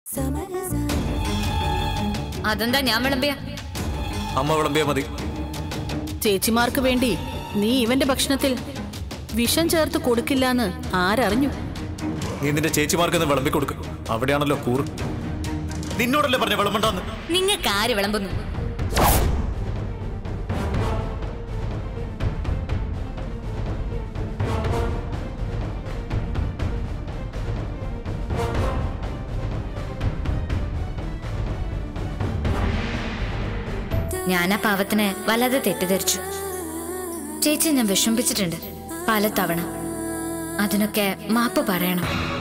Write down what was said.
അതെന്താ ഞാൻ വിളമ്പിയ അമ്മ വിളമ്പിയാ മതി ചേച്ചിമാർക്ക് വേണ്ടി നീ ഇവന്റെ ഭക്ഷണത്തിൽ വിഷം ചേർത്ത് കൊടുക്കില്ലാന്ന് ആരറിഞ്ഞു നീ നിന്റെ ചേച്ചിമാർക്ക് വിളമ്പി കൊടുക്കും അവിടെയാണല്ലോ കൂറ് നിന്നോടല്ലേ പറഞ്ഞ വിളമ്പണ്ടെന്ന് നിങ്ങൾക്ക് ആര് വിളമ്പുന്നു ഞാൻ ആ പാവത്തിനെ വല്ലാതെ തെറ്റിദ്ധരിച്ചു ചേച്ചി ഞാൻ വിഷമിപ്പിച്ചിട്ടുണ്ട് പല തവണ അതിനൊക്കെ മാപ്പ് പറയണം